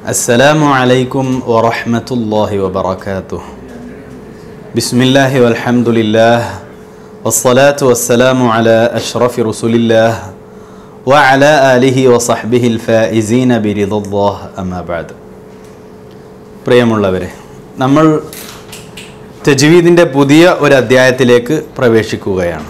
السلام عليكم ورحمة الله وبركاته بسم الله والحمد لله والصلاة والسلام على أشرف رسول الله وعلى آله وصحبه الفائزين برضا الله أما بعد പ്രിയമുള്ളവരെ നമ്മൾ തജ്വീദിൻ്റെ പുതിയ ഒരു അധ്യായത്തിലേക്ക് പ്രവേശിക്കുകയാണ്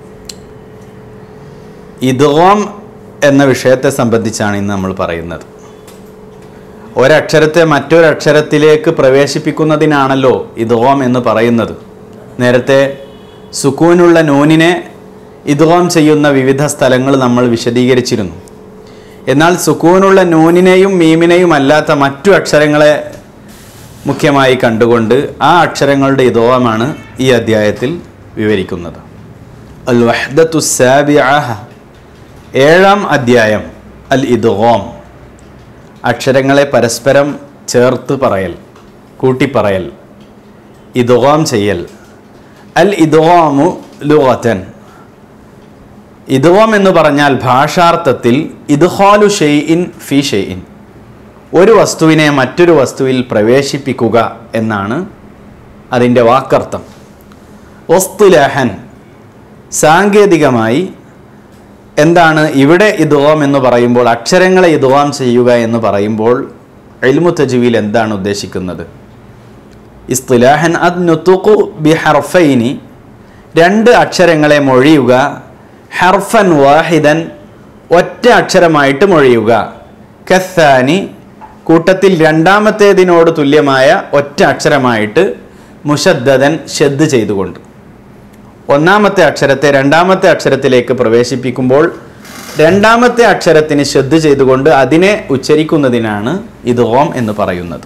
ഇദ്ഗാം എന്ന വിഷയത്തെ സംബന്ധിച്ചാണ് ഇന്ന് നമ്മൾ പറയുന്നത് ഒരക്ഷരത്തെ മറ്റൊരക്ഷരത്തിലേക്ക് പ്രവേശിപ്പിക്കുന്നതിനാണല്ലോ ഇദ്ഗാം എന്ന് പറയുന്നത് നേരത്തെ സുക്കൂനുള്ള നൂനിനെ ഇദ്ഗാം ചെയ്യുന്ന വിവിധ സ്ഥലങ്ങൾ നമ്മൾ വിശദീകരിച്ചിരുന്നു എന്നാൽ സുക്കൂനുള്ള നൂനിനെയും മീമിനെയും അല്ലാത്ത മറ്റു അക്ഷരങ്ങളെ മുഖ്യമായി കണ്ടുകൊണ്ട് ആ അക്ഷരങ്ങളുടെ ഇദ്ഗാമാണ് ഈ അധ്യായത്തിൽ വിവരിക്കുന്നത് അൽ വഹ്ദത്തു സാബിഅഹ ഏഴാം അധ്യായം അൽ ഇദ്ഗാം അക്ഷരങ്ങളെ പരസ്പരം ചേർത്ത് പറയൽ കൂട്ടിപ്പറയൽ ഇദ്ഗാം ചെയ്യൽ അൽ ഇദ്ഗാമു ലുഗത്തൻ ഇദ്ഗാം എന്ന് പറഞ്ഞാൽ ഭാഷാർത്ഥത്തിൽ ഇദ്ഹാലു ഷെയ്ഇൻ ഫി ഷെയ്ഇൻ ഒരു വസ്തുവിനെ മറ്റൊരു വസ്തുവിൽ പ്രവേശിപ്പിക്കുക എന്നാണ് അതിൻ്റെ വാക്കർത്ഥം ഒസ്തുലഹൻ സാങ്കേതികമായി എന്താണ് ഇവിടെ ഇദ്വാം എന്ന് പറയുമ്പോൾ അക്ഷരങ്ങളെ ഇദ്വാം ചെയ്യുക എന്ന് പറയുമ്പോൾ എൽമു തജുവിൽ എന്താണ് ഉദ്ദേശിക്കുന്നത് ഇസ്തുലാഹൻ അത് നുത്തുഖു ബി ഹർഫൈനി രണ്ട് അക്ഷരങ്ങളെ മൊഴിയുക ഹർഫൻ വാഹിദൻ ഒറ്റ അക്ഷരമായിട്ട് മൊഴിയുക കസാനി കൂട്ടത്തിൽ രണ്ടാമത്തേതിനോട് തുല്യമായ ഒറ്റ അക്ഷരമായിട്ട് മുഷദ്ദൻ ഷെദ് ചെയ്തുകൊണ്ട് ഒന്നാമത്തെ അക്ഷരത്തെ രണ്ടാമത്തെ അക്ഷരത്തിലേക്ക് പ്രവേശിപ്പിക്കുമ്പോൾ രണ്ടാമത്തെ അക്ഷരത്തിന് ശ്രദ്ധ ചെയ്തുകൊണ്ട് അതിനെ ഉച്ചരിക്കുന്നതിനാണ് ഇദ്ഗോം എന്ന് പറയുന്നത്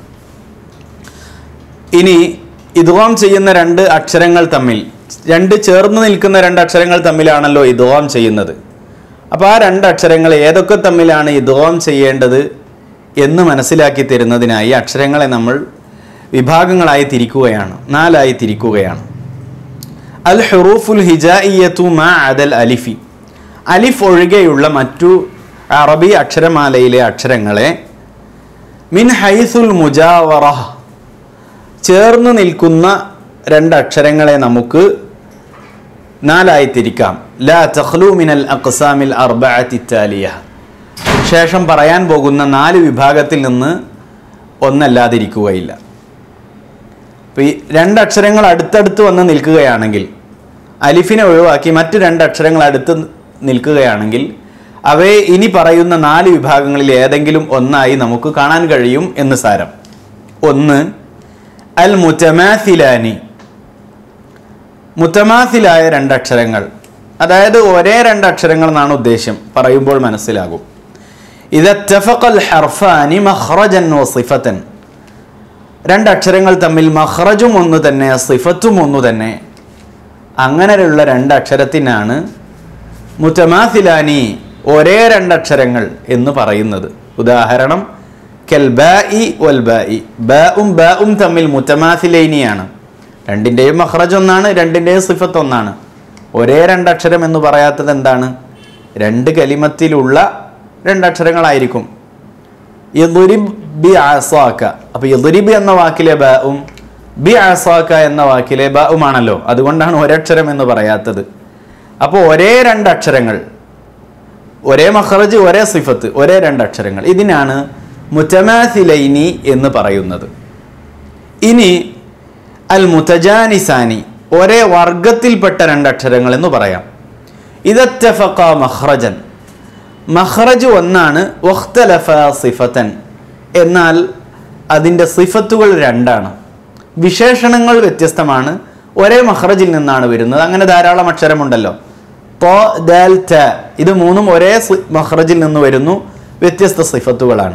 ഇനി ഇദ്ഗോം ചെയ്യുന്ന രണ്ട് അക്ഷരങ്ങൾ തമ്മിൽ രണ്ട് ചേർന്ന് നിൽക്കുന്ന രണ്ട് അക്ഷരങ്ങൾ തമ്മിലാണല്ലോ ഇദ്ഗോം ചെയ്യുന്നത് അപ്പോൾ ആ രണ്ട് അക്ഷരങ്ങൾ ഏതൊക്കെ തമ്മിലാണ് ഇദ്ഗോം ചെയ്യേണ്ടത് എന്ന് മനസ്സിലാക്കി തരുന്നതിനായി അക്ഷരങ്ങളെ നമ്മൾ വിഭാഗങ്ങളായി തിരിക്കുകയാണ് നാലായി തിരിക്കുകയാണ് അൽ ഹുറൂഫുൽ ഹിജായിയത്തു മാ അദൽ അലിഫി അലിഫ് ഒഴികെയുള്ള മറ്റു അറബി അക്ഷരമാലയിലെ അക്ഷരങ്ങളെ മിൻ ഹൈസുൽ മുജാവറ ചേർന്ന് നിൽക്കുന്ന രണ്ട് അക്ഷരങ്ങളെ നമുക്ക് നാലായി തിരിക്കാം ലാ തഖ്ലു മിനൽ അഖ്സാമിൽ അർബഅത്തി താലിയ ശേഷം പറയാൻ പോകുന്ന നാല് വിഭാഗത്തിൽ നിന്ന് ഒന്നല്ലാതിരിക്കുകയില്ല അപ്പോൾ ഈ രണ്ട് അക്ഷരങ്ങൾ അടുത്തടുത്ത് വന്ന് നിൽക്കുകയാണെങ്കിൽ അലിഫിനെ ഒഴിവാക്കി മറ്റ് രണ്ട് അക്ഷരങ്ങൾ അടുത്ത് നിൽക്കുകയാണെങ്കിൽ അവയെ ഇനി പറയുന്ന നാല് വിഭാഗങ്ങളിൽ ഏതെങ്കിലും ഒന്നായി നമുക്ക് കാണാൻ കഴിയും എന്ന് സാരം ഒന്ന് അൽ മുത്തമാസിലാനി മുത്തമാസിലായ രണ്ടക്ഷരങ്ങൾ അതായത് ഒരേ രണ്ടക്ഷരങ്ങൾ എന്നാണ് ഉദ്ദേശ്യം പറയുമ്പോൾ മനസ്സിലാകും ഇതഫൽ ഹർഫാനി മഹ്റജൻ വസിഫത്തൻ രണ്ടക്ഷരങ്ങൾ തമ്മിൽ മഹ്റജും ഒന്ന് തന്നെ സിഫത്തും ഒന്ന് തന്നെ അങ്ങനെയുള്ള രണ്ടക്ഷരത്തിനാണ് മുത്തമാസിലാനി ഒരേ രണ്ടക്ഷരങ്ങൾ എന്ന് പറയുന്നത് ഉദാഹരണം കെൽ ബാഇ വൽ ബാഇ ബാഉം ബാഉം തമ്മിൽ മുത്തമാസിലൈനിയാണ് രണ്ടിൻ്റെയും മഹ്റജ് ഒന്നാണ് രണ്ടിൻ്റെയും സിഫത്ത് ഒന്നാണ് ഒരേ രണ്ടക്ഷരം എന്ന് പറയാത്തത് എന്താണ് രണ്ട് കലിമത്തിലുള്ള രണ്ടക്ഷരങ്ങളായിരിക്കും യദുരിബ് ബി ആസാക്ക അപ്പോൾ യദുരിബ് എന്ന വാക്കിലെ ബാവും ബി ആസാക്ക എന്ന വാക്കിലെ ബാവുമാണല്ലോ അതുകൊണ്ടാണ് ഒരക്ഷരം എന്ന് പറയാത്തത് അപ്പോൾ ഒരേ രണ്ടക്ഷരങ്ങൾ ഒരേ മഹ്റജ് ഒരേ സിഫത്ത് ഒരേ രണ്ടക്ഷരങ്ങൾ ഇതിനാണ് മുത്തമാസിലൈനി എന്ന് പറയുന്നത് ഇനി അൽ മുത്തജാനിസാനി ഒരേ വർഗത്തിൽപ്പെട്ട രണ്ടക്ഷരങ്ങൾ എന്ന് പറയാം ഇതറ്റഫക്ക മഹ്റജൻ മഹ്റജ് ഒന്നാണ് വഖ്തലഫ സിഫത്തൻ എന്നാൽ അതിൻ്റെ സിഫത്തുകൾ രണ്ടാണ് വിശേഷണങ്ങൾ വ്യത്യസ്തമാണ് ഒരേ മഹ്റജിൽ നിന്നാണ് വരുന്നത് അങ്ങനെ ധാരാളം അക്ഷരമുണ്ടല്ലോ തോ ദാൽ ത ഇത് മൂന്നും ഒരേ മഹ്റജിൽ നിന്ന് വരുന്നു വ്യത്യസ്ത സിഫത്തുകളാണ്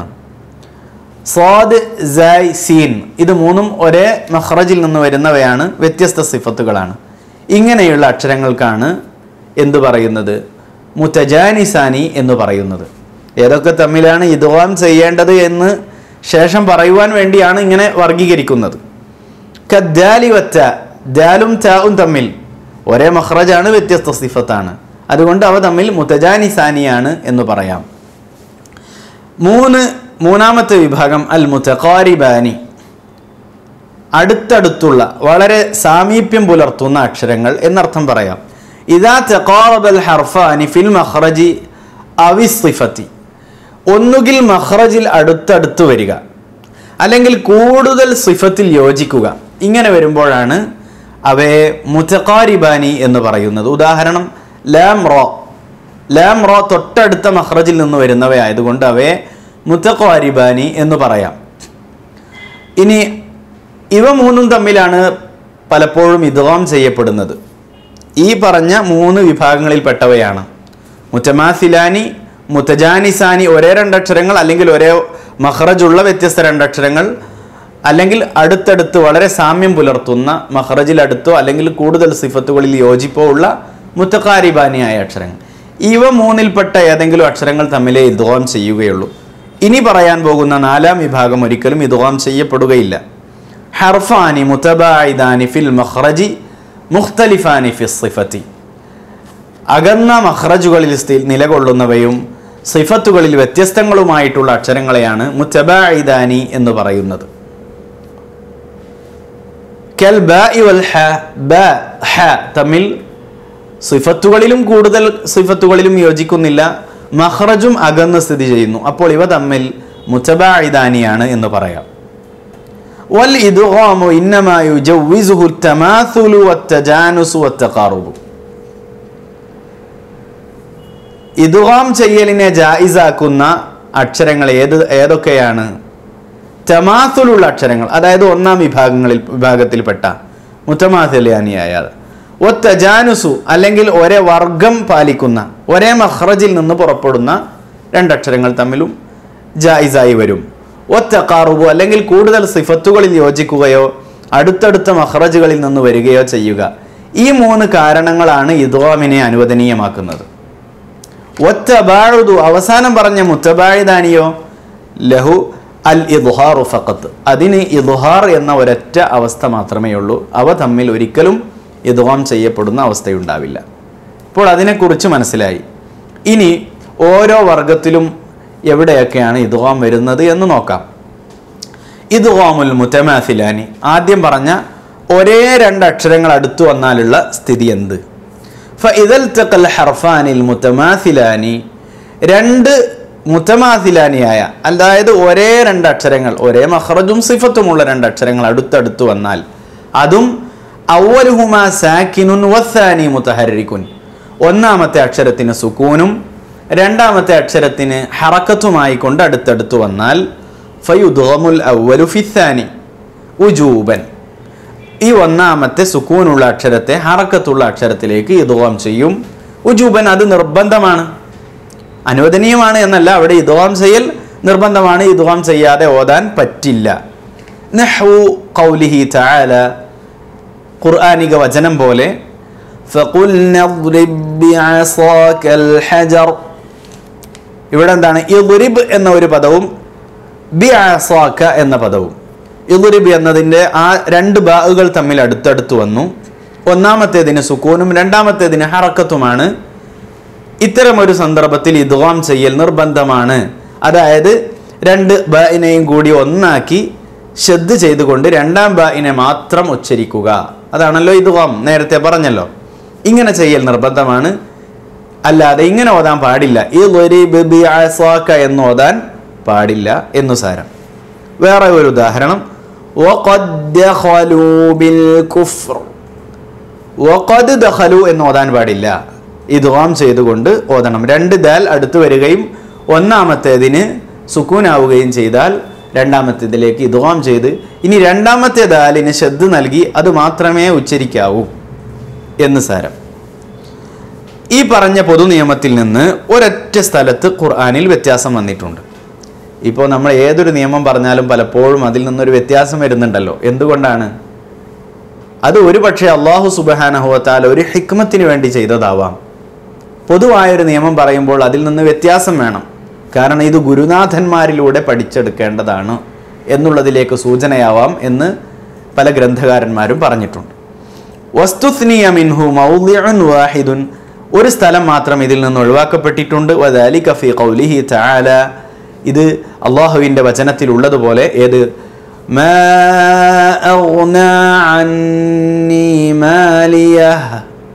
സ്വാദ് സൈ സീൻ ഇത് മൂന്നും ഒരേ മഹ്റജിൽ നിന്ന് വരുന്നവയാണ് വ്യത്യസ്ത സിഫത്തുകളാണ് ഇങ്ങനെയുള്ള അക്ഷരങ്ങൾക്കാണ് എന്തു പറയുന്നത് മുത്തജാനിസാനി എന്ന് പറയുന്നത് ഏതൊക്കെ തമ്മിലാണ് ഇദ്വാം ചെയ്യേണ്ടത് എന്ന് ശേഷം പറയുവാൻ വേണ്ടിയാണ് ഇങ്ങനെ വർഗീകരിക്കുന്നത് കദ്ദാലി വറ്റ ദാലും താവും തമ്മിൽ ഒരേ മഹ്റജാണ് വ്യത്യസ്ത സിഫത്താണ് അതുകൊണ്ട് അവ തമ്മിൽ മുത്തജാനിസാനിയാണ് എന്ന് പറയാം മൂന്ന് മൂന്നാമത്തെ വിഭാഗം അൽ മുത്തഖാരിബാനി അടുത്തടുത്തുള്ള വളരെ സാമീപ്യം പുലർത്തുന്ന അക്ഷരങ്ങൾ എന്നർത്ഥം പറയാം ഇതാ തെക്കോറബൽ ഹർഫാനി ഫിൽ മഹ്റജി അവിസിഫത്തി ഒന്നുകിൽ മഹ്റജിൽ അടുത്തടുത്ത് വരിക അല്ലെങ്കിൽ കൂടുതൽ സിഫത്തിൽ യോജിക്കുക ഇങ്ങനെ വരുമ്പോഴാണ് അവയെ മുത്തഖാരിബാനി എന്ന് പറയുന്നത് ഉദാഹരണം ലാം റോ ലാം റോ തൊട്ടടുത്ത മഹ്റജിൽ നിന്ന് വരുന്നവയായതുകൊണ്ട് അവയെ മുത്തഖാരിബാനി എന്ന് പറയാം ഇനി ഇവ മൂന്നും തമ്മിലാണ് പലപ്പോഴും ഇദ്ഗാം ചെയ്യപ്പെടുന്നത് ഈ പറഞ്ഞ മൂന്ന് വിഭാഗങ്ങളിൽപ്പെട്ടവയാണ് മുത്തമാസിലാനി മുത്തജാനിസാനി ഒരേ രണ്ടക്ഷരങ്ങൾ അല്ലെങ്കിൽ ഒരേ മഹ്റജുള്ള വ്യത്യസ്ത രണ്ടക്ഷരങ്ങൾ അല്ലെങ്കിൽ അടുത്തടുത്ത് വളരെ സാമ്യം പുലർത്തുന്ന മഹ്റജിൽ അടുത്തോ അല്ലെങ്കിൽ കൂടുതൽ സിഫത്തുകളിൽ യോജിപ്പോ ഉള്ള മുത്തക്കാരിബാനിയായ അക്ഷരങ്ങൾ ഇവ മൂന്നിൽപ്പെട്ട ഏതെങ്കിലും അക്ഷരങ്ങൾ തമ്മിലേ ഇദ്ഗാം ചെയ്യുകയുള്ളൂ ഇനി പറയാൻ പോകുന്ന നാലാം വിഭാഗം ഒരിക്കലും ഇദ്ഗാം ചെയ്യപ്പെടുകയില്ല ഹർഫാനി മുത്തബായിദാനി ഫിൽ മഖ്റജി മുഖ്തലിഫാനി ഫി സിഫത്തി അകന്ന മഖ്റജുകളിൽ സ്ഥി- നിലകൊള്ളുന്നവയും സിഫത്തുകളിൽ വ്യത്യസ്തങ്ങളുമായിട്ടുള്ള അക്ഷരങ്ങളെയാണ് മുത്തബായിദാനി എന്ന് പറയുന്നത് കൽ ബാഇ വൽ ഹ ബ ഹ തമ്മിൽ സിഫത്തുകളിലും കൂടുതൽ സിഫത്തുകളിലും യോജിക്കുന്നില്ല മഹ്റജും അകന്ന് സ്ഥിതി ചെയ്യുന്നു അപ്പോൾ ഇവ തമ്മിൽ മുത്തബായിദാനിയാണ് എന്ന് പറയാം വൽ ഇദ്ഗാമു ഇന്നമാ യുജവ്വിസുഹു التماثل والتجانس والتقارب ഇദ്ഗാം ചെയ്യലിനെ ജായിസാക്കുന്ന അക്ഷരങ്ങൾ ഏത് ഏതൊക്കെയാണ് തമാസുലുള്ള അക്ഷരങ്ങൾ അതായത് ഒന്നാം വിഭാഗങ്ങളിൽ വിഭാഗത്തിൽപ്പെട്ട മുത്തമാസലിയാനിയായ ഒത്തജാനുസു അല്ലെങ്കിൽ ഒരേ വർഗം പാലിക്കുന്ന ഒരേ മഹ്റജിൽ നിന്ന് പുറപ്പെടുന്ന രണ്ടക്ഷരങ്ങൾ തമ്മിലും ജായിസായി വരും ഒത്തക്കാറുബു അല്ലെങ്കിൽ കൂടുതൽ സിഫത്തുകളിൽ യോജിക്കുകയോ അടുത്തടുത്ത മഹ്റജുകളിൽ നിന്ന് വരികയോ ചെയ്യുക ഈ മൂന്ന് കാരണങ്ങളാണ് ഇദ്വാമിനെ അനുവദനീയമാക്കുന്നത് ഒറ്റബാഴുതു അവസാനം പറഞ്ഞ മുത്തബാഴിദാനിയോ ലഹു അൽ ഇദ്ഹാറു ഫഖത്ത് അതിന് ഇദ്ഹാർ എന്ന ഒരൊറ്റ അവസ്ഥ മാത്രമേ ഉള്ളൂ അവ തമ്മിൽ ഒരിക്കലും ഇദ്വാം ചെയ്യപ്പെടുന്ന അവസ്ഥയുണ്ടാവില്ല ഇപ്പോൾ അതിനെക്കുറിച്ച് മനസ്സിലായി ഇനി ഓരോ വർഗത്തിലും എവിടെയൊക്കെയാണ് ഇദ്വാം വരുന്നത് എന്ന് നോക്കാം ഇദ്വാമുൽ മുത്തമാസിലാനി ആദ്യം പറഞ്ഞ ഒരേ രണ്ട് അക്ഷരങ്ങൾ അടുത്തു വന്നാലുള്ള സ്ഥിതി എന്ത് ഫഇദൽ തഖൽ ഹർഫാനിൽ മുത്തമാസിലാനി രണ്ട് മുത്തമാസിലാനിയായ അതായത് ഒരേ രണ്ട് അക്ഷരങ്ങൾ ഒരേ മഹ്റജും സിഫത്തുമുള്ള രണ്ട് അക്ഷരങ്ങൾ അടുത്തടുത്ത് വന്നാൽ അതും അവലുഹുമ സാക്കിനുൻ വസാനി മുത്തഹരിക്കുൻ ഒന്നാമത്തെ അക്ഷരത്തിന് സുക്കൂനും രണ്ടാമത്തെ അക്ഷരത്തിന് ഹറക്കത്തുമായി കൊണ്ട് അടുത്തടുത്ത് വന്നാൽ ഫയുദ്ഗമുൽ അവലു ഫിസാനി ഉജൂബൻ ഈ ഒന്നാമത്തെ സുക്കൂനുള്ള അക്ഷരത്തെ ഹറക്കത്തുള്ള അക്ഷരത്തിലേക്ക് ഇദ്വാം ചെയ്യും ഉജൂബൻ അത് നിർബന്ധമാണ് അനുവദനീയമാണ് എന്നല്ല അവിടെ ഇദ്വാം ചെയ്യൽ നിർബന്ധമാണ് ഇദ്വാം ചെയ്യാതെ ഓതാൻ പറ്റില്ല നഹ്വു ഖൗലിഹി തആല ഖുർആനിക വചനം പോലെ فَقُلْنَا اضْرِبْ بِعَصَاكَ الْحَجَرَ ഇവിടെ എന്താണ് ഇദ്രിബ് എന്ന ഒരു പദവും ബിഅസാക എന്ന പദവും ഇദ്രിബ് എന്നതിൻ്റെ ആ രണ്ട് ബാഹുകൾ തമ്മിൽ അടുത്തടുത്ത് വന്നു ഒന്നാമത്തേതിന് സുക്കൂനും രണ്ടാമത്തേതിന് ഹറക്കത്തുമാണ് ഇത്തരമൊരു സന്ദർഭത്തിൽ ഇദ്വാം ചെയ്യൽ നിർബന്ധമാണ് അതായത് രണ്ട് ബായിനെയും കൂടി ഒന്നാക്കി ശ്രദ്ധ ചെയ്തുകൊണ്ട് രണ്ടാം ബായിനെ മാത്രം ഉച്ചരിക്കുക അതാണല്ലോ ഇദ്വാം നേരത്തെ പറഞ്ഞല്ലോ ഇങ്ങനെ ചെയ്യൽ നിർബന്ധമാണ് അല്ലാതെ ഇങ്ങനെ ഓതാൻ പാടില്ല ഈ എന്ന് ഓതാൻ പാടില്ല എന്നു സാരം വേറെ ഒരു ഉദാഹരണം وَقَدْ دَخَلُوا بِالْكُفْرِ വഖദ് ദഖലു എന്ന് ഓതാൻ പാടില്ല ഇദ്ഗാം ചെയ്തുകൊണ്ട് ഓതണം രണ്ട് ദാൽ അടുത്ത് വരികയും ഒന്നാമത്തേതിന് സുക്കൂനാവുകയും ചെയ്താൽ രണ്ടാമത്തേതിലേക്ക് ഇദ്ഗാം ചെയ്ത് ഇനി രണ്ടാമത്തെ ദാലിന് ശ്രദ്ധ നൽകി അത് മാത്രമേ ഉച്ചരിക്കാവൂ എന്ന് സാരം ഈ പറഞ്ഞ പൊതു നിയമത്തിൽ നിന്ന് ഒരൊറ്റ സ്ഥലത്ത് ഖുർആനിൽ വ്യത്യാസം വന്നിട്ടുണ്ട് ഇപ്പോൾ നമ്മൾ ഏതൊരു നിയമം പറഞ്ഞാലും പലപ്പോഴും അതിൽ നിന്നൊരു വ്യത്യാസം വരുന്നുണ്ടല്ലോ എന്തുകൊണ്ടാണ് അത് ഒരു പക്ഷേ അള്ളാഹു സുബഹാനഹുവത്താൽ ഒരു ഹിക്മത്തിന് വേണ്ടി ചെയ്തതാവാം പൊതുവായൊരു നിയമം പറയുമ്പോൾ അതിൽ നിന്ന് വ്യത്യാസം വേണം കാരണം ഇത് ഗുരുനാഥന്മാരിലൂടെ പഠിച്ചെടുക്കേണ്ടതാണ് എന്നുള്ളതിലേക്ക് സൂചനയാവാം എന്ന് പല ഗ്രന്ഥകാരന്മാരും പറഞ്ഞിട്ടുണ്ട് വസ്തുസ്നിയ മിൻഹു മൗദിഉൻ വാഹിദുൻ ഒരു സ്ഥലം മാത്രം ഇതിൽ നിന്ന് ഒഴിവാക്കപ്പെട്ടിട്ടുണ്ട് വദാലിക ഫീ ഖൗലിഹി തആല ഇത് അള്ളാഹുവിൻ്റെ വചനത്തിലുള്ളതുപോലെ ഏത് മാ അഗ്നാ അന്നീ മാലിയഹ്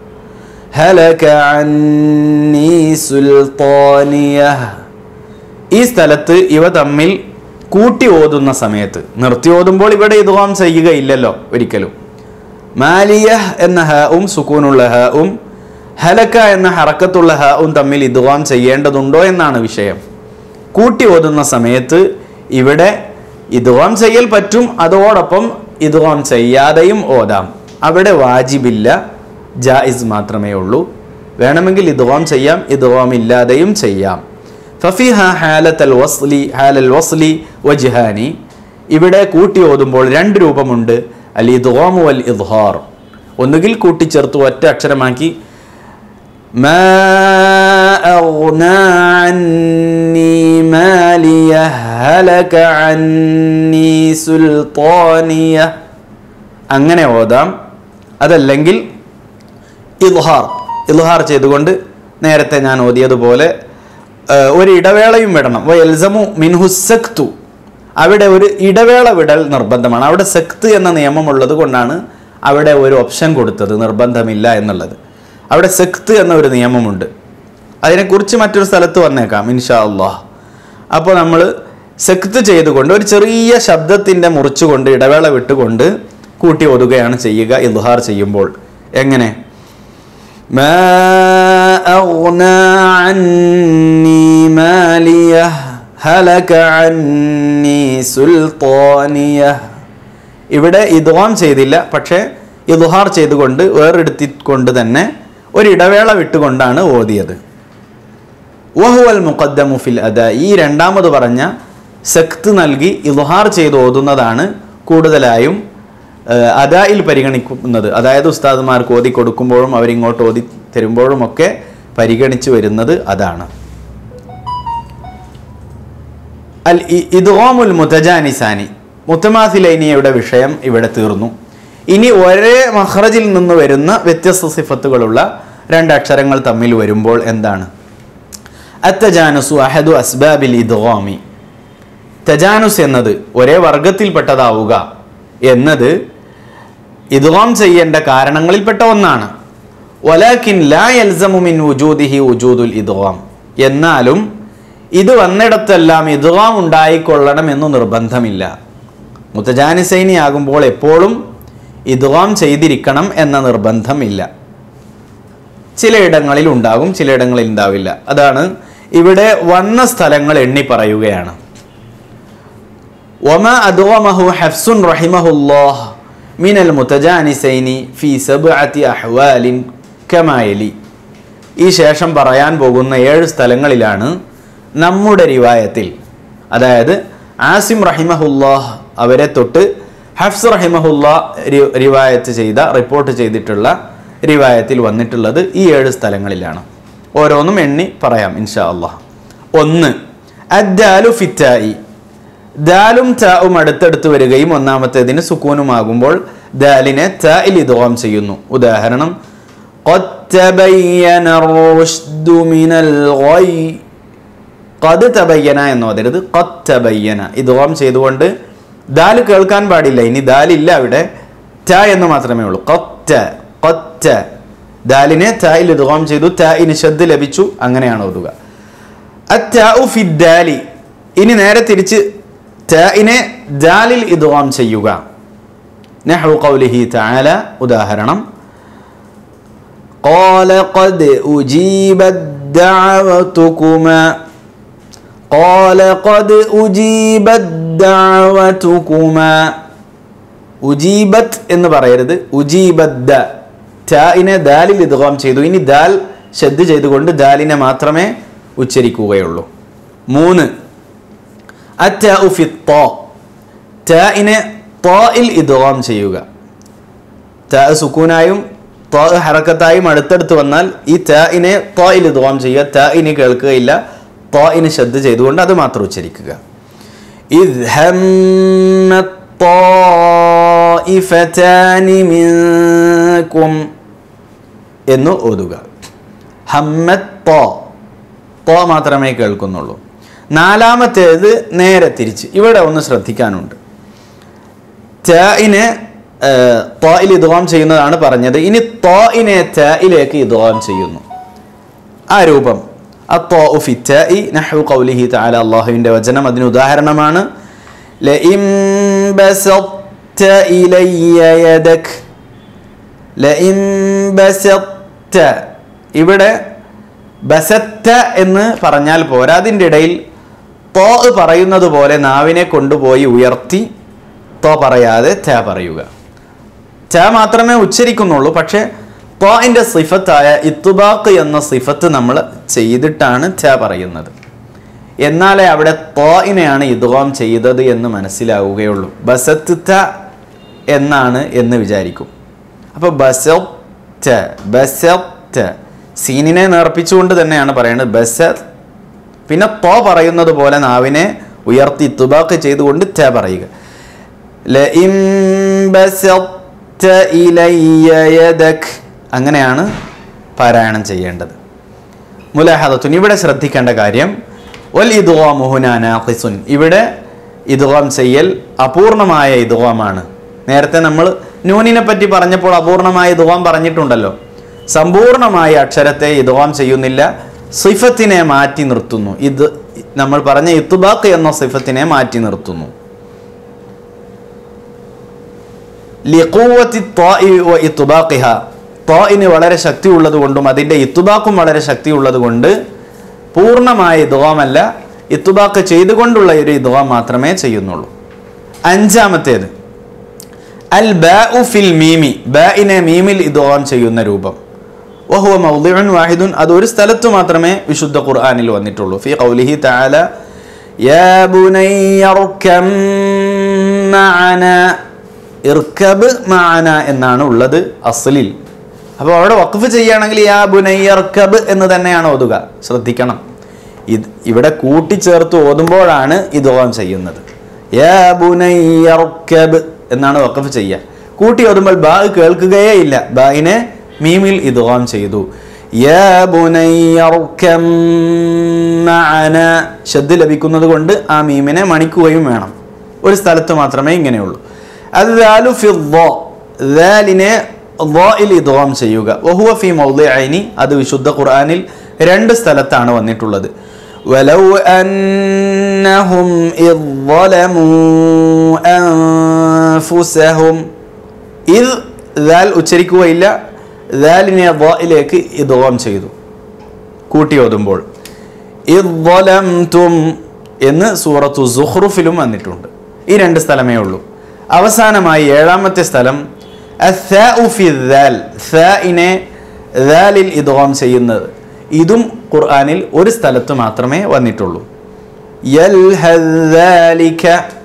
ഹലക അന്നീ സുൽത്താനിയഹ് ഈ സ്ഥലത്ത് ഇവ തമ്മിൽ കൂട്ടി ഓതുന്ന സമയത്ത് നിർത്തി ഓതുമ്പോൾ ഇവിടെ ഇതുവാം ചെയ്യുകയില്ലല്ലോ ഒരിക്കലും മാലിയഹ് എന്ന ഹവും സുക്കൂനുള്ള ഹവും ഹലക്ക എന്ന ഹറക്കത്തുള്ള ഹവും തമ്മിൽ ഇതുവാം ചെയ്യേണ്ടതുണ്ടോ എന്നാണ് വിഷയം കൂട്ടി ഓതുന്ന സമയത്ത് ഇവിടെ ഇതുവാം ചെയ്യൽ പറ്റും അതോടൊപ്പം ഇതുവാം ചെയ്യാതെയും ഓതാം അവിടെ വാജിബില്ല ജായിസ് മാത്രമേ ഉള്ളൂ വേണമെങ്കിൽ ഇതുവാം ചെയ്യാം ഇതുവാം ഇല്ലാതെയും ചെയ്യാം ഫഫിഹ ഹാലത്തൽ വസ്ലി ഹാലൽ വസ്ലി വജ്ഹാനി ഇവിടെ കൂട്ടി ഓതുമ്പോൾ രണ്ട് രൂപമുണ്ട് അൽ ഇദ്ഗാമു വൽ ഇദ്ഹാർ ഒന്നുകിൽ കൂട്ടിച്ചേർത്ത് ഒറ്റ അക്ഷരമാക്കി ما أغنى عني ماليه هلك عني سلطانيه അങ്ങനെ ഓതാം അതല്ലെങ്കിൽ ഇൽഹാർ ഇൽഹാർ ചെയ്തുകൊണ്ട് നേരത്തെ ഞാൻ ഓതിയതുപോലെ ഏഹ്, ഒരു ഇടവേളയും വിടണം വ എൽസമു മിൻഹു സക്തു അവിടെ ഒരു ഇടവേള വിടൽ നിർബന്ധമാണ് അവിടെ സക്ത് എന്ന നിയമമുള്ളത് കൊണ്ടാണ് അവിടെ ഒരു ഓപ്ഷൻ കൊടുത്തത് നിർബന്ധമില്ല എന്നുള്ളത് അവിടെ സക്ത് എന്ന ഒരു നിയമമുണ്ട് അതിനെക്കുറിച്ച് മറ്റൊരു സ്ഥലത്ത് വന്നേക്കാം ഇൻഷാ അള്ളാഹ് അപ്പോൾ നമ്മൾ സക്ത് ചെയ്തുകൊണ്ട് ഒരു ചെറിയ ശബ്ദത്തിൻ്റെ മുറിച്ചുകൊണ്ട് ഇടവേള വിട്ടുകൊണ്ട് കൂട്ടി ഒതുകയാണ് ചെയ്യുക ഇൽഹാർ ചെയ്യുമ്പോൾ എങ്ങനെ ما أغنى عني ماليه هلك عني سلطانيه ഇവിടെ ഇദ്വാം ചെയ്തില്ല പക്ഷേ ഇദ്ഹാർ ചെയ്തുകൊണ്ട് വേറെടുത്തിക്കൊണ്ട് തന്നെ ഒരു ഇടവേള വിട്ടുകൊണ്ടാണ് ഓതിയത് വഹുവൽ മുഖദ്ദമു ഫിൽ അദ ഈ രണ്ടാമത് പറഞ്ഞ സക്ത് നൽകി ഇൽഹാർ ചെയ്ത് ഓതുന്നതാണ് കൂടുതലായും ഏഹ്, അദായിൽ പരിഗണിക്കുന്നത് അതായത് ഉസ്താദുമാർക്ക് ഓതി കൊടുക്കുമ്പോഴും അവരിങ്ങോട്ട് ഓതി തരുമ്പോഴും ഒക്കെ പരിഗണിച്ചു വരുന്നത് അതാണ് അൽ ഇ- ഇദ്ഗാമുൽ മുതജാനിസാനി മുത്തമാസിലൈനിയയുടെ വിഷയം ഇവിടെ തീർന്നു ഇനി ഒരേ മഹ്റജിൽ നിന്ന് വരുന്ന വ്യത്യസ്ത സിഫത്തുകളുള്ള രണ്ട് അക്ഷരങ്ങൾ തമ്മിൽ വരുമ്പോൾ എന്താണ് അത്തജാനുസു അഹദു അസ്ബാബിൽ ഇദ്ഗാമി തജാനുസ് എന്നത് ഒരേ വർഗത്തിൽപ്പെട്ടതാവുക എന്നത് ഇദ്ഗാം ചെയ്യേണ്ട കാരണങ്ങളിൽപ്പെട്ട ഒന്നാണ് വലാക്കിൻ ലാ യൽസമു മിൻ വുജൂദിഹി വുജൂദുൽ ഇദ്ഗാം എന്നാലും ഇത് വന്നിടത്തെല്ലാം ഇദ്ഗാം ഉണ്ടായിക്കൊള്ളണം എന്ന് നിർബന്ധമില്ല മുത്തജാനിസൈനി ആകുമ്പോൾ എപ്പോഴും ഇദ്ഗാം ചെയ്തിരിക്കണം എന്ന നിർബന്ധമില്ല ചിലയിടങ്ങളിൽ ഉണ്ടാകും ചിലയിടങ്ങളിൽ ഉണ്ടാവില്ല അതാണ് ഇവിടെ വന്ന സ്ഥലങ്ങൾ എണ്ണി പറയുകയാണ് وما أدغمه حفص رحمه الله من المتجانسين في سبعة أحوال كما يلي ഈ ശേഷം പറയാൻ പോകുന്ന ഏഴ് സ്ഥലങ്ങളിലാണ് നമ്മുടെ റിവായത്തിൽ അതായത് ആസിം റഹിമഹുല്ലാഹ് അവരെ തൊട്ട് ഹഫ്സ് റഹിമഹുല്ലാ രി- റിവായത്ത് ചെയ്ത റിപ്പോർട്ട് ചെയ്തിട്ടുള്ള റിവായത്തിൽ വന്നിട്ടുള്ളത് ഈ ഏഴ് സ്ഥലങ്ങളിലാണ് ഓരോന്നും എണ്ണി പറയാം ഇൻഷാ അള്ളാഹ് ഒന്ന് അദ്ദാലു ഫിറ്റായി ദാലും താവും അടുത്തടുത്ത് വരികയും ഒന്നാമത്തേതിന് സുക്കൂനുമാകുമ്പോൾ ദാലിനെ തായിൽ ഇദ്ഗാം ചെയ്യുന്നു ഉദാഹരണം قد تبين الرشد من الغي قد تبين എന്ന് ഓതരുത് قد تبين ഇദ്ഗാം ചെയ്തുകൊണ്ട് ദാൽ കേൾക്കാൻ പാടില്ല ഇനി ദാലില്ല അവിടെ ത എന്ന് മാത്രമേ ഉള്ളൂ കൊത്ത കൊത്ത ദാലിനെ തായിൽ ഇദ്ഗാം ചെയ്തു തായിന് ശബ്ദ ലഭിച്ചു അങ്ങനെയാണ് ഓതുക അത്താഉ ഫിദ്ദാലി ഇനി നേരെ തിരിച്ച് താഇനെ ദാലിൽ ഇദ്ഗാം ചെയ്യുക നഹു ഖൗലിഹി തആല ഉദാഹരണം قال قد أجيبت دعوتكما قال قد أجيبت دعوتكما ഉജീബത്ത് എന്ന് പറയരുത് ഉജീബദ്ദ തായിനെ ദാലിൽ ഇദ്ഗാം ചെയ്തു ഇനി ദാൽ ശ്രദ്ധ ചെയ്തുകൊണ്ട് ദാലിനെ മാത്രമേ ഉച്ചരിക്കുകയുള്ളൂ മൂന്ന് അറ്റാഉ ഫി ത്വാ. താഇനെ ത്വായിൽ ഇദ്ഗാം ചെയ്യുക താ സുക്കൂനായും ത്വാ ഹറക്കത്തായും അടുത്തടുത്ത് വന്നാൽ ഈ താഇനെ ത്വായിൽ ഇദ്ഗാം ചെയ്യുക താഇനെ കേൾക്കുകയില്ല ത്വാഇന് ശ്രദ്ധ ചെയ്തുകൊണ്ട് അത് മാത്രം ഉച്ചരിക്കുക إذ هم الطائفتان منكم എന്ന് ഓതുക ഹമ്മത്ത് തോ തോ മാത്രമേ കേൾക്കുന്നുള്ളൂ നാലാമത്തേത് നേരെ തിരിച്ച് ഇവിടെ ഒന്ന് ശ്രദ്ധിക്കാനുണ്ട് ത്യാഇനെ തോയിൽ ഇദ്വാം ചെയ്യുന്നതാണ് പറഞ്ഞത് ഇനി തോയിനെ ത്യായിലേക്ക് ഇദ്വാം ചെയ്യുന്നു ആ രൂപം الطاء في التاء نحو قوله تعالى അള്ളാഹുവിൻ്റെ വചനം അതിന് ഉദാഹരണമാണ് لئن بسطت إلي يدك لئن بسطت ഇവിടെ ബസത്ത എന്ന് പറഞ്ഞാൽ പോരാ അതിൻ്റെ ഇടയിൽ തോ പറയുന്നത് പോലെ നാവിനെ കൊണ്ടുപോയി ഉയർത്തി തോ പറയാതെ ത പറയുക ത മാത്രമേ ഉച്ചരിക്കുന്നുള്ളൂ പക്ഷേ തോയിൻ്റെ സിഫത്തായ ഇത്തുബാക്ക് എന്ന സിഫത്ത് നമ്മൾ ചെയ്തിട്ടാണ് ത പറയുന്നത് എന്നാലേ അവിടെ തോയിനെയാണ് ഇദ്വാം ചെയ്തത് എന്ന് മനസ്സിലാവുകയുള്ളൂ ബസത്ത് ത എന്നാണ് എന്ന് വിചാരിക്കും അപ്പോൾ ബസത്ത് ബസത്ത് സീനിനെ നേർപ്പിച്ചുകൊണ്ട് തന്നെയാണ് പറയുന്നത് ബസത്ത് പിന്നെ തോ പറയുന്നത് പോലെ നാവിനെ ഉയർത്തി തുബാക്ക് ചെയ്തുകൊണ്ട് ത പറയുക ലഇൻ ബസത്ത ഇലയ്യ യദക് അങ്ങനെയാണ് പാരായണം ചെയ്യേണ്ടത് മുലാഹദത്തുൻ ഇവിടെ ശ്രദ്ധിക്കേണ്ട കാര്യം വൽ ഇദ്വാമുഹുനാനാഖിസുൻ ഇവിടെ ഇദ്വാം ചെയ്യൽ അപൂർണമായ ഇദ്വാമാണ് നേരത്തെ നമ്മൾ നൂനിനെ പറ്റി പറഞ്ഞപ്പോൾ അപൂർണമായ ഇദ്വാം പറഞ്ഞിട്ടുണ്ടല്ലോ സമ്പൂർണമായ അക്ഷരത്തെ ഇദ്വാം ചെയ്യുന്നില്ല സിഫത്തിനെ മാറ്റി നിർത്തുന്നു ഇത് നമ്മൾ പറഞ്ഞ ഇത്തുബാക്ക് എന്ന സിഫത്തിനെ മാറ്റി നിർത്തുന്നു ലിഖൂവത്തി ത്വാഇ വ ഇത്തുബാഖിഹ ത്വാഇന് വളരെ ശക്തി ഉള്ളത് കൊണ്ടും അതിൻ്റെ ഇത്തുബാക്കും വളരെ ശക്തി ഉള്ളത് കൊണ്ട് പൂർണ്ണമായ ഇദ്വാമല്ല ഇത്തുബാക്ക് ചെയ്തുകൊണ്ടുള്ള ഒരു ഇദ്വാം മാത്രമേ ചെയ്യുന്നുള്ളൂ അഞ്ചാമത്തേത് അൽ ബാഉ ഫിൽ മീമി ബാഇനെ മീമിൽ ഇദ്വാം ചെയ്യുന്ന രൂപം വഹുവ മൗദിഉൻ വാഹിദുൻ അത് ഒരു സ്ഥലത്ത് മാത്രമേ വിശുദ്ധ ഖുർആനിൽ വന്നിട്ടുള്ളൂ ഫി ഖൗലിഹി തആല യാ ബുനയ്യർകം മഅന ഇർക്കബ് മഅന എന്നാണ് ഉള്ളത് അസ്ലിൽ അപ്പോൾ അവിടെ വഖഫ് ചെയ്യുകയാണെങ്കിൽ യാ ബുനയ്യർക്കബ് എന്ന് തന്നെയാണ് ഓതുക ശ്രദ്ധിക്കണം ഇത് ഇവിടെ കൂട്ടിച്ചേർത്ത് ഓതുമ്പോഴാണ് ഇത് ഓം ചെയ്യുന്നത് യാ ബുനയ്യർക്കബ് എന്നാണ് വഖഫ് ചെയ്യുക കൂട്ടി ഓതുമ്പോൾ ബാ കേൾക്കുകയേ ഇല്ല ബായിനെ മീമിൽ ഇദ്ഗാം ചെയ്തു യാ ബുനയ്യർകം മഅന ശബ്ദ ലഭിക്കുന്നത് കൊണ്ട് ആ മീമിനെ മണിക്കുകയും വേണം ഒരു സ്ഥലത്ത് മാത്രമേ ഇങ്ങനെയുള്ളൂ അത് ദാലു ഫി ദ്ദ ദാലിനെ ദ്ദായിൽ ഇദ്ഗാം ചെയ്യുക വഹുവ ഫി മൗദിഅൈനി അത് വിശുദ്ധ ഖുർആനിൽ രണ്ട് സ്ഥലത്താണ് വന്നിട്ടുള്ളത് ولو أنهم إذ ظلموا أنفسهم إذ ദാൽ ഉച്ചരിക്കുകയില്ല ദാലിനെ ദ്വായിലേക്ക് ഇദ്ഗാം ചെയ്തു കൂട്ടി ഓതുമ്പോൾ ഇദ്ദലംതും എന്ന് സൂറത്തു സുഹ്റുഫിലും വന്നിട്ടുണ്ട് ഈ രണ്ട് സ്ഥലമേ ഉള്ളൂ അവസാനമായി ഏഴാമത്തെ സ്ഥലം അസ്സാഉ ഫി ദാൽ സാഇനെ ദാലിൽ ഇദ്ഗാം ചെയ്യുന്നത് ഇതും ഖുർആനിൽ ഒരു സ്ഥലത്ത് മാത്രമേ വന്നിട്ടുള്ളൂ യൽഹദാലിക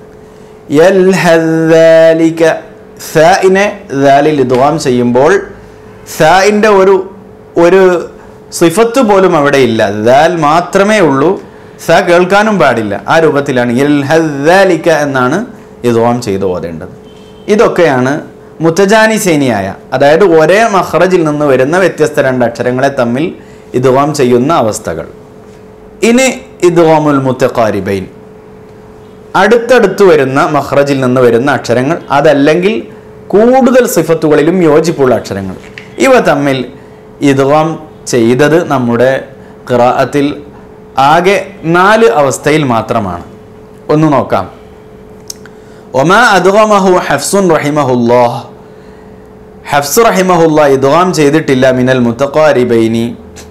യൽഹദാലിക സാഇനെ ദാലിൽ ഇദ്ഗാം ചെയ്യുമ്പോൾ സാഇൻ്റെ ഒരു ഒരു സിഫത്ത് പോലും അവിടെ ഇല്ല ദാൽ മാത്രമേ ഉള്ളൂ സ കേൾക്കാനും പാടില്ല ആ രൂപത്തിലാണ് യൽഹദാലിക എന്നാണ് ഇദ്ഗാം ചെയ്ത് ഓതേണ്ടത് ഇതൊക്കെയാണ് മുത്തജാനിസേനിയായ അതായത് ഒരേ മഹ്റജിൽ നിന്ന് വരുന്ന വ്യത്യസ്ത രണ്ട് അക്ഷരങ്ങളെ തമ്മിൽ ഇദ്ഗാം ചെയ്യുന്ന അവസ്ഥകൾ ഇനി ഇദ്ഗാമുൽ മുത്തഖാരിബൈൻ അടുത്തടുത്ത് വരുന്ന മഹ്റജിൽ നിന്ന് വരുന്ന അക്ഷരങ്ങൾ അതല്ലെങ്കിൽ കൂടുതൽ സിഫത്തുകളിലും യോജിപ്പുള്ള അക്ഷരങ്ങൾ ഇവ തമ്മിൽ ഇദ്ഗാം ചെയ്തത് നമ്മുടെ ഖിറാഅത്തിൽ ആകെ നാല് അവസ്ഥയിൽ മാത്രമാണ് ഒന്ന് നോക്കാം ഒമാ അദ്ഗമഹു ഹഫ്സുൻ റഹിമഹുല്ലാഹ് ഹഫ്സ് റഹിമഹുല്ല ഇദ്ഗാം ചെയ്തിട്ടില്ല മിനൽ മുത്തഖാരിബൈനി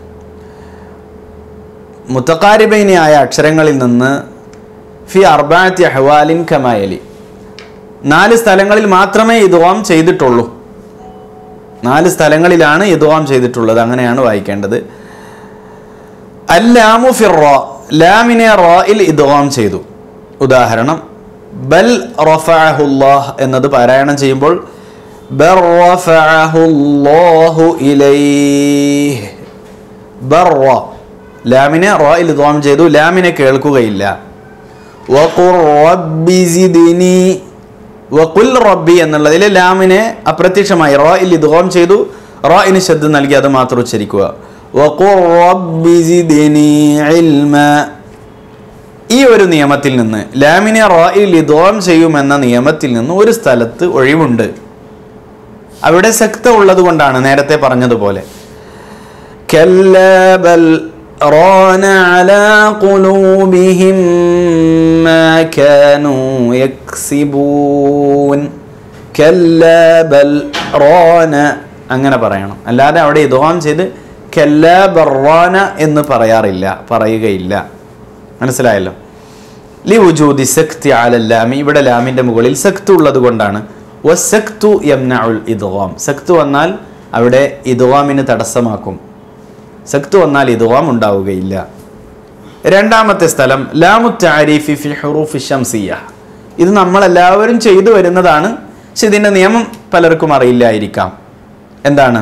മുത്തഖാരിബൈനി ആയ അക്ഷരങ്ങളിൽ നിന്ന് ഫി അർബാത്തി അഹ്വാലിൻ കമായലി നാല് സ്ഥലങ്ങളിൽ മാത്രമേ ഇദ്ഗാം ചെയ്തിട്ടുള്ളൂ നാല് സ്ഥലങ്ങളിലാണ് ഇദ്ഗാം ചെയ്തിട്ടുള്ളത് അങ്ങനെയാണ് വായിക്കേണ്ടത് അല്ലാമു ഫിർ റോ ലാമിനെ റോയിൽ ഇദ്ഗാം ചെയ്തു ഉദാഹരണം ബൽ റഫഅഹുല്ലാഹ് എന്നത് പാരായണം ചെയ്യുമ്പോൾ ബൽ റഫഅഹുല്ലാഹു ഇലൈഹി ബർറ ലാമിനെ റോയിൽ ഇദ്ഗാം ചെയ്തു ലാമിനെ കേൾക്കുകയില്ല വഖുർ റബ്ബി സിദ്നി വഖുൽ റബ്ബി എന്നുള്ളതിൽ ലാമിനെ അപ്രത്യക്ഷമായി റോയിൽ ഇദ്ഗാം ചെയ്തു റോയിന് ശബ്ദം നൽകി അത് മാത്രം ഉച്ചരിക്കുക വഖുർ റബ്ബി സിദ്നി ഇൽമ ഈ ഒരു നിയമത്തിൽ നിന്ന് ലാമിനെ റോയിൽ ഇതോം ചെയ്യുമെന്ന നിയമത്തിൽ നിന്ന് ഒരു സ്ഥലത്ത് ഒഴിവുണ്ട് അവിടെ ശക്ത ഉള്ളത് കൊണ്ടാണ് നേരത്തെ പറഞ്ഞതുപോലെ كلا بل ران على قلوبهم ما كانوا يكسبون كلا بل ران അങ്ങനെ പറയണം അല്ലാതെ അവിടെ ഇതോം ചെയ്ത് കല്ല ബറാന എന്ന് പറയാറില്ല പറയുകയില്ല മനസ്സിലായല്ലോ ലി ഉജൂദി സക്തി ആലല്ലാമി ഇവിടെ ലാമിന്റെ മുകളിൽ സക്ത് ഉള്ളത് കൊണ്ടാണ് വസക്തു യംനഉൽ ഇദ്ഗാം സക്ത് വന്നാൽ അവിടെ ഇദ്ഗാമിന് തടസ്സമാക്കും സക്ത് വന്നാൽ ഇദ്ഗാം ഉണ്ടാവുകയില്ല രണ്ടാമത്തെ സ്ഥലം ലാമു താരിഫി ഫി ഹുറൂഫി ഷംസിയ ഇത് നമ്മളെല്ലാവരും ചെയ്തു വരുന്നതാണ് പക്ഷെ ഇതിന്റെ നിയമം പലർക്കും അറിയില്ലായിരിക്കാം എന്താണ്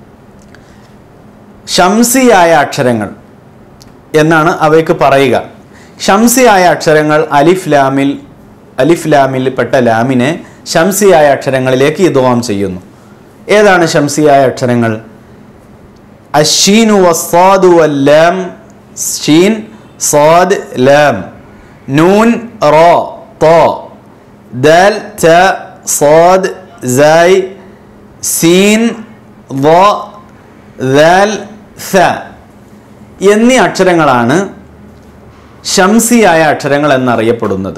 ഷംസിയായ അക്ഷരങ്ങൾ എന്നാണ് അവയ്ക്ക് പറയുക ഷംസിയായ അക്ഷരങ്ങൾ അലിഫ് ലാമിൽ അലിഫ് ലാമിൽ പെട്ട ലാമിനെ ഷംസിയായ അക്ഷരങ്ങളിലേക്ക് ഇദ്വാം ചെയ്യുന്നു ഏതാണ് ഷംസിയായ അക്ഷരങ്ങൾ അഷീനു വസ്സാദു വല്ലാം ഷീൻ സാദ് ലാം നൂൻ റോ തോ ദാൽ ത സാദ് സായ് സീൻ വ ദാൽ സ എന്നീ അക്ഷരങ്ങളാണ് ഷംസിയായ അക്ഷരങ്ങൾ എന്നറിയപ്പെടുന്നത്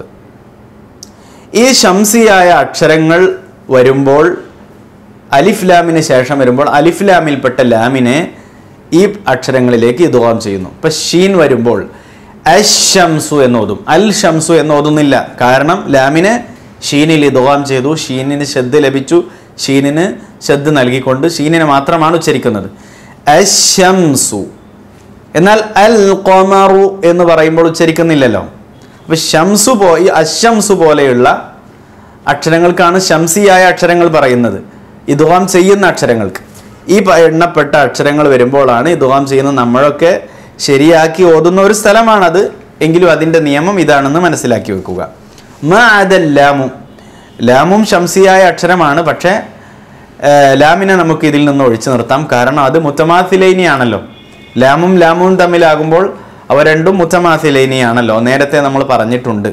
ഈ ഷംസിയായ അക്ഷരങ്ങൾ വരുമ്പോൾ അലിഫ് ലാമിന് ശേഷം വരുമ്പോൾ അലിഫ് ലാമിൽപ്പെട്ട ലാമിനെ ഈ അക്ഷരങ്ങളിലേക്ക് ഇതുവാം ചെയ്യുന്നു ഇപ്പൊ ഷീൻ വരുമ്പോൾ അഷംസു എന്നോതും അൽ ഷംസു എന്നോതുന്നില്ല കാരണം ലാമിനെ ഷീനിൽ ഇതുവാം ചെയ്തു ഷീനിന് ശ്രദ്ധ ലഭിച്ചു ഷീനിന് ശ്രദ്ധ നൽകിക്കൊണ്ട് ഷീനിനെ മാത്രമാണ് ഉച്ചരിക്കുന്നത് അഷംസു എന്നാൽ അൽ കൊമറു എന്ന് പറയുമ്പോൾ ഉച്ചരിക്കുന്നില്ലല്ലോ അപ്പൊ ഷംസു പോ ഈ അശംസു പോലെയുള്ള അക്ഷരങ്ങൾക്കാണ് ശംസിയായ അക്ഷരങ്ങൾ പറയുന്നത് ഇതുവാം ചെയ്യുന്ന അക്ഷരങ്ങൾക്ക് ഈ പ- എണ്ണപ്പെട്ട അക്ഷരങ്ങൾ വരുമ്പോഴാണ് ഇതുവാം ചെയ്യുന്ന നമ്മളൊക്കെ ശരിയാക്കി ഓതുന്ന ഒരു സ്ഥലമാണത് എങ്കിലും അതിൻ്റെ നിയമം ഇതാണെന്ന് മനസ്സിലാക്കി വെക്കുക മ അതൽ ലാമു ലാമും ശംസിയായ അക്ഷരമാണ് പക്ഷേ ഏർ, ലാമിനെ നമുക്ക് ഇതിൽ നിന്ന് ഒഴിച്ചു നിർത്താം കാരണം അത് മുത്തമാസിലൈനിയാണല്ലോ ലാമും ലാമും തമ്മിലാകുമ്പോൾ അവ രണ്ടും മുത്തമാസിലൈനിയാണല്ലോ നേരത്തെ നമ്മൾ പറഞ്ഞിട്ടുണ്ട്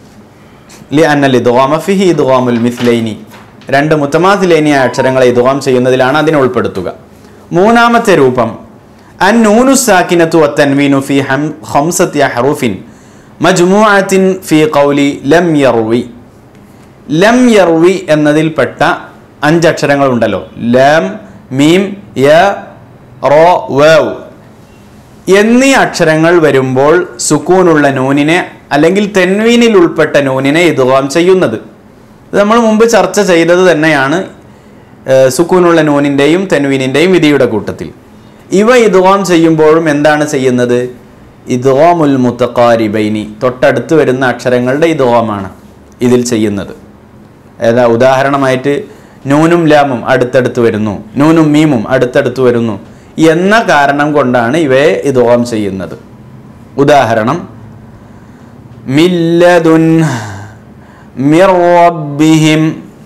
ലി അന്നൽ ഇദ്ഗാമ ഫിഹി ഇദ്ഗാമുൽ മിസ്ലൈനി രണ്ട് മുത്തമാസിലൈനിയായ അക്ഷരങ്ങളെ ഇദ്ഗാം ചെയ്യുന്നതിലാണ് അതിനെ ഉൾപ്പെടുത്തുക മൂന്നാമത്തെ രൂപം അൻ നൂനു സാക്കിനത്തു വത്തൻവീനു ഫി ഹം ഹംസത്തി ഹറൂഫിൻ മജ്മുഅത്തിൻ ഫി ഖൗലി ലം യർവി ലം യർവി എന്നതിൽപ്പെട്ട അഞ്ചക്ഷരങ്ങൾ ഉണ്ടല്ലോ ലം മീം യ റോ വേവ് എന്നീ അക്ഷരങ്ങൾ വരുമ്പോൾ സുക്കൂനുള്ള നൂനിനെ അല്ലെങ്കിൽ തെൻവീനിൽ ഉൾപ്പെട്ട നൂനിനെ ഇതുവാം ചെയ്യുന്നത് ഇത് നമ്മൾ മുമ്പ് ചർച്ച ചെയ്തത് തന്നെയാണ് ഏർ, സുക്കൂനുള്ള നൂനിൻ്റെയും തെൻവീനിൻ്റെയും വിധിയുടെ കൂട്ടത്തിൽ ഇവ ഇതുവാം ചെയ്യുമ്പോഴും എന്താണ് ചെയ്യുന്നത് ഇദ്വാമുൽ മുത്തക്കാരിബൈനി തൊട്ടടുത്ത് വരുന്ന അക്ഷരങ്ങളുടെ ഇദ്വാമാണ് ഇതിൽ ചെയ്യുന്നത് ഏതാ ഉദാഹരണമായിട്ട് നൂനും ലാമും അടുത്തടുത്ത് വരുന്നു നൂനും മീമും അടുത്തടുത്ത് വരുന്നു എന്ന കാരണം കൊണ്ടാണ് ഇവയെ ഇദ്വാം ചെയ്യുന്നത് ഉദാഹരണം മില്ലദുൻ മിർ റബ്ബിഹിം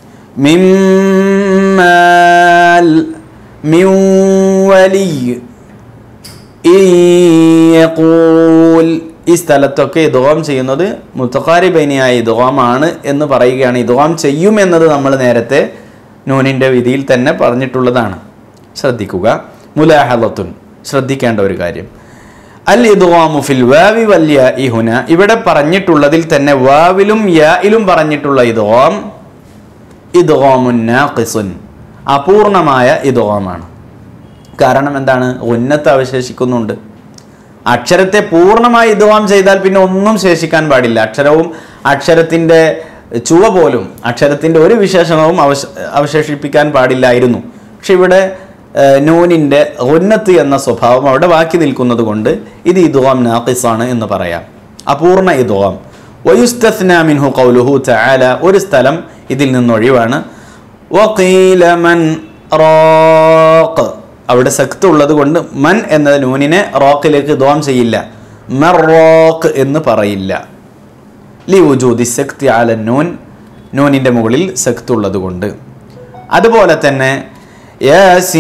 മിമ്മാൽ മിൻ വലിയ് ഇൻ യഖൂൽ ഈ സ്ഥലത്തൊക്കെ ഇദ്വാം ചെയ്യുന്നത് മുത്തഖാരിബൈനിയായ ഇദ്വാമാണ് എന്ന് പറയുകയാണ് ഇദ്വാം ചെയ്യും എന്നത് നമ്മൾ നേരത്തെ നൂനിൻ്റെ വിധിയിൽ തന്നെ പറഞ്ഞിട്ടുള്ളതാണ് ശ്രദ്ധിക്കുക മുലാഹലത്തുൻ ശ്രദ്ധിക്കേണ്ട ഒരു കാര്യം അൽ ഇദ്വാമു ഫിൽ വാവി വല്യ ഇഹുന ഇവിടെ പറഞ്ഞിട്ടുള്ളതിൽ തന്നെ വാവിലും യായിലും പറഞ്ഞിട്ടുള്ള ഇദ്വാം ഇദ്വാമുൻ നാഖിസുൻ അപൂർണമായ ഇദ്വാമാണ് കാരണം എന്താണ് ഉന്നത്ത് അവശേഷിക്കുന്നുണ്ട് അക്ഷരത്തെ പൂർണ്ണമായി ഇദ്വാം ചെയ്താൽ പിന്നെ ഒന്നും ശേഷിക്കാൻ പാടില്ല അക്ഷരവും അക്ഷരത്തിൻ്റെ ചുവ പോലും അക്ഷരത്തിൻ്റെ ഒരു വിശേഷണവും അവശ അവശേഷിപ്പിക്കാൻ പാടില്ലായിരുന്നു പക്ഷെ ഇവിടെ ഏഹ്, നൂനിൻ്റെ ഉന്നത്ത് എന്ന സ്വഭാവം അവിടെ ബാക്കി നിൽക്കുന്നത് കൊണ്ട് ഇത് ഇദ്വാം നാഖിസാണ് എന്ന് പറയാം അപൂർണ ഇദ്വാം വയുസ്തസ്ന മിൻഹു ഖൗലുഹു തആല ഒരു സ്ഥലം ഇതിൽ നിന്നൊഴിവാണ് വഖീല മൻ റാഖ് അവിടെ സക്ത് ഉള്ളത് കൊണ്ട് മൻ എന്ന നൂനിനെ റോക്കിലേക്ക് ദ്വാം ചെയ്യില്ല മറോക്ക് എന്ന് പറയില്ല ലി ഉജൂദി സക്തി ആല നൂൻ നൂനിൻ്റെ മുകളിൽ സക്ത് ഉള്ളത് കൊണ്ട് അതുപോലെ തന്നെ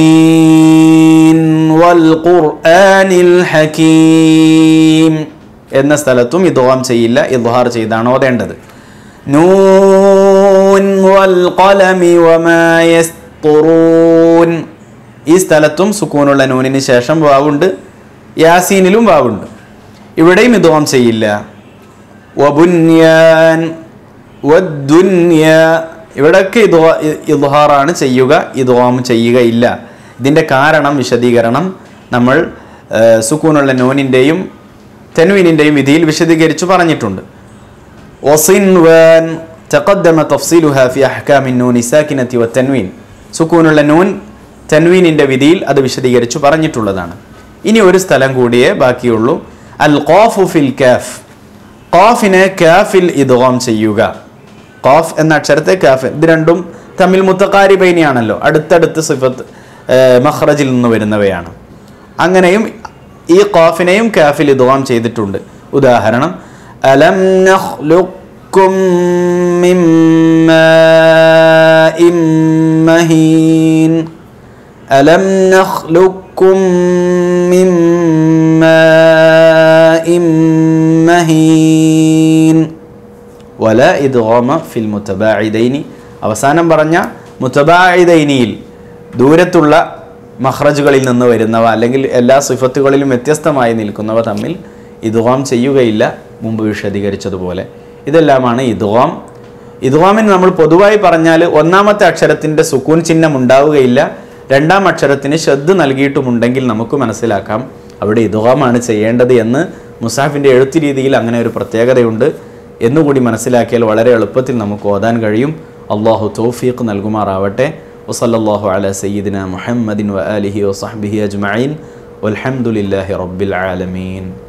യാസീൻ വൽ ഖുർആനിൽ ഹകീം എന്ന സ്ഥലത്തും ഇദ്ഗാം ചെയ്യില്ല ഇദ്ഹാർ ചെയ്താണ് ഓതേണ്ടത് നൂൻ വൽ ഖലമി വമാ യസ്തുറൂൻ ഈ സ്ഥലത്തും സുക്കൂനുള്ള നൂനിന് ശേഷം വാവുണ്ട് യാസീനിലും വാവുണ്ട് ഇവിടെയും ഇദ്ഗാം ചെയ്യില്ല വബുന്യാൻ വദ്ദുന്യ ഇവിടൊക്കെ ഇദ്വാ- ഇ- ഇദ്ഹാറാണ് ചെയ്യുക ഇദ്വാം ചെയ്യുകയില്ല ഇതിൻ്റെ കാരണം വിശദീകരണം നമ്മൾ ആ, സുക്കൂനുള്ള നോനിൻ്റെയും തെൻവീനിൻ്റെയും വിധിയിൽ വിശദീകരിച്ചു പറഞ്ഞിട്ടുണ്ട് وصنوان تقدم تفصيلها في أحكام النون الساكنة والتنوين സുക്കൂനുള്ള നൂൻ തൻവീനിൻ്റെ വിധിയിൽ അത് വിശദീകരിച്ചു പറഞ്ഞിട്ടുള്ളതാണ് ഇനി ഒരു സ്ഥലം കൂടിയേ ബാക്കിയുള്ളൂ അൽ ഖാഫു ഫിൽ കാഫ് ഖാഫിനെ കാഫിൽ ഇദ്ഗാം ചെയ്യുക ഖാഫ് എന്ന അക്ഷരത്തെ കാഫ് ഇത് രണ്ടും തമ്മിൽ മുത്തക്കാരിബൈനിയാണല്ലോ അടുത്തടുത്ത് സിഫത്ത് ഏർ, മഖ്റജിൽ നിന്ന് വരുന്നവയാണ് അങ്ങനെയും ഈ ഖാഫിനെയും കാഫിൽ ഇദ്ഗാം ചെയ്തിട്ടുണ്ട് ഉദാഹരണം അലം നഖ്ലുക്കും മിൻ മാഇൻ മഹീൻ അലം നഖ്ലുക്കും മിൻ മാഇൻ മഹീൻ വല ഇദ്ഗാമ ഫിൽ മുത്തബാഇദൈനി അവസാനം പറഞ്ഞ മുത്തബാഇദൈനിയിൽ ദൂരത്തുള്ള മഹ്റജുകളിൽ നിന്ന് വരുന്നവ അല്ലെങ്കിൽ എല്ലാ സിഫത്തുകളിലും വ്യത്യസ്തമായി നിൽക്കുന്നവ തമ്മിൽ ഇദ്ഗാം ചെയ്യുകയില്ല മുമ്പ് വിശദീകരിച്ചതുപോലെ ഇതെല്ലാമാണ് ഇദ്ഗാം ഇദ്ഗാമിന് നമ്മൾ പൊതുവായി പറഞ്ഞാൽ ഒന്നാമത്തെ അക്ഷരത്തിൻ്റെ സുക്കൂൻ ചിഹ്നം ഉണ്ടാവുകയില്ല രണ്ടാം അക്ഷരത്തിന് ശ്രദ്ധ നൽകിയിട്ടുമുണ്ടെങ്കിൽ നമുക്ക് മനസ്സിലാക്കാം അവിടെ ഇദ്ഗാമാണ് ചെയ്യേണ്ടത് എന്ന് മുസാഫിൻ്റെ എഴുത്ത് രീതിയിൽ അങ്ങനെ ഒരു പ്രത്യേകതയുണ്ട് എന്നുകൂടി മനസ്സിലാക്കിയാൽ വളരെ എളുപ്പത്തിൽ നമുക്ക് ഓതാൻ കഴിയും അള്ളാഹു തൗഫീഖ് നൽകുമാറാവട്ടെ വസല്ലല്ലാഹു അല സയ്യിദിന മുഹമ്മദിൻ വ ആലിഹി വസഹ്ബിഹി അജ്മഈൻ വൽഹംദുലില്ലാഹി റബ്ബിൽ ആലമീൻ